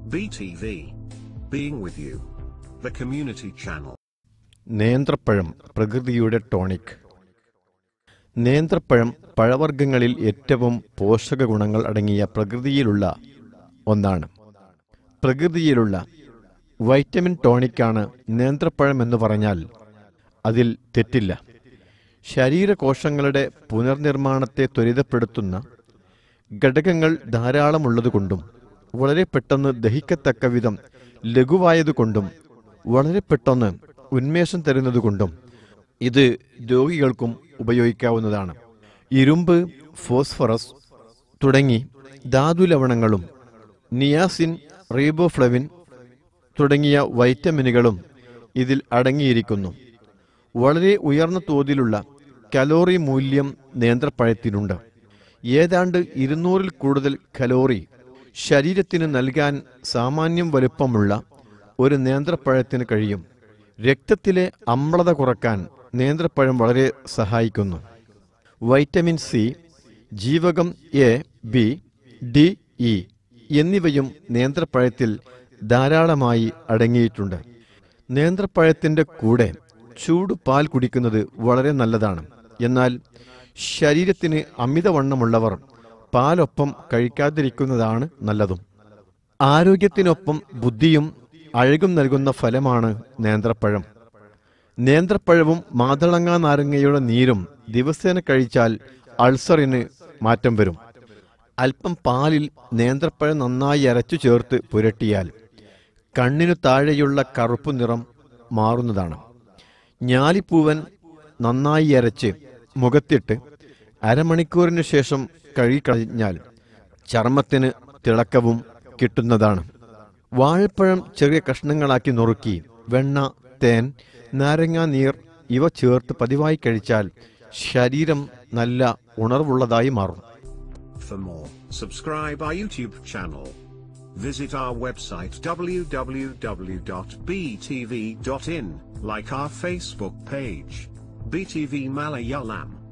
BTV. Being with you. The community channel. നേന്ത്രപ്പഴം പ്രകൃതിയുടെ tonic നേന്ത്രപ്പഴം പഴവർഗ്ഗങ്ങളിൽ ഏറ്റവും പോഷക ഗുണങ്ങൾ അടങ്ങിയ പ്രകൃതിയിലുള്ള ഒന്നാണ് പ്രകൃതിയിലുള്ള വൈറ്റമിൻ ടോണിക്കാണ് നേന്ത്രപ്പഴം എന്ന് പറഞ്ഞാൽ അതിൽ തെറ്റില്ല ശരീരകോശങ്ങളുടെ പുനർനിർമ്മാണത്തെ ത്വരിതപ്പെടുത്തുന്ന ഘടകങ്ങൾ ധാരാളമുള്ളതുകൊണ്ടും വളരെ പെട്ടെന്ന് ദഹിക്കത്തക്ക വിധം ലഘുവായതുകൊണ്ടും വളരെ പെട്ടെന്ന് ഉന്മേഷം തരുന്നതുകൊണ്ടും ഇത് രോഗികൾക്കും ഉപയോഗിക്കാവുന്നതാണ് ഇരുമ്പ് ഫോസ്ഫറസ് തുടങ്ങി ധാതുലവണങ്ങളും നിയാസിൻ റീബോഫ്ലവിൻ തുടങ്ങിയ വൈറ്റമിനുകളും ഇതിൽ അടങ്ങിയിരിക്കുന്നു വളരെ ഉയർന്ന തോതിലുള്ള കലോറി മൂല്യം നേന്ത്രപ്പഴത്തിനുണ്ട് ഏതാണ്ട് ഇരുന്നൂറിൽ കൂടുതൽ കലോറി ശരീരത്തിന് നൽകാൻ സാമാന്യം വലുപ്പമുള്ള ഒരു നേന്ത്രപ്പഴത്തിന് കഴിയും രക്തത്തിലെ അമ്ലത കുറക്കാൻ നേന്ത്രപ്പഴം വളരെ സഹായിക്കുന്നു വൈറ്റമിൻ സി ജീവകം എ ബി ഡി ഇ എന്നിവയും നേന്ത്രപ്പഴത്തിൽ ധാരാളമായി അടങ്ങിയിട്ടുണ്ട് നേന്ത്രപ്പഴത്തിൻ്റെ കൂടെ ചൂട് പാൽ കുടിക്കുന്നത് വളരെ നല്ലതാണ് എന്നാൽ ശരീരത്തിന് അമിതവണ്ണമുള്ളവർ പാലൊപ്പം കഴിക്കാതിരിക്കുന്നതാണ് നല്ലതും ആരോഗ്യത്തിനൊപ്പം ബുദ്ധിയും അഴകും നൽകുന്ന ഫലമാണ് നേന്ത്രപ്പഴം നേന്ത്രപ്പഴവും മാതളങ്ങ നാരങ്ങയുടെ നീരും ദിവസേന കഴിച്ചാൽ അൾസറിന് മാറ്റം വരും അല്പം പാലിൽ നേന്ത്രപ്പഴം നന്നായി അരച്ചു ചേർത്ത് പുരട്ടിയാൽ കണ്ണിനു താഴെയുള്ള കറുപ്പ് നിറം മാറുന്നതാണ് ഞാലിപ്പൂവൻ നന്നായി അരച്ച് മുഖത്തിട്ട് അരമണിക്കൂറിന് ശേഷം കഴുകിക്കഴിഞ്ഞാൽ ചർമ്മത്തിന് തിളക്കവും കിട്ടുന്നതാണ് വാഴപ്പഴം ചെറിയ കഷ്ണങ്ങളാക്കി നുറുക്കി വെണ്ണ തേൻ നാരങ്ങാ നീർ ഇവ ചേർത്ത് പതിവായി കഴിച്ചാൽ ശരീരം നല്ല ഉണർവുള്ളതായി മാറും For more, subscribe our YouTube channel. Visit our website www.btv.in, like our Facebook page. BTV Malayalam.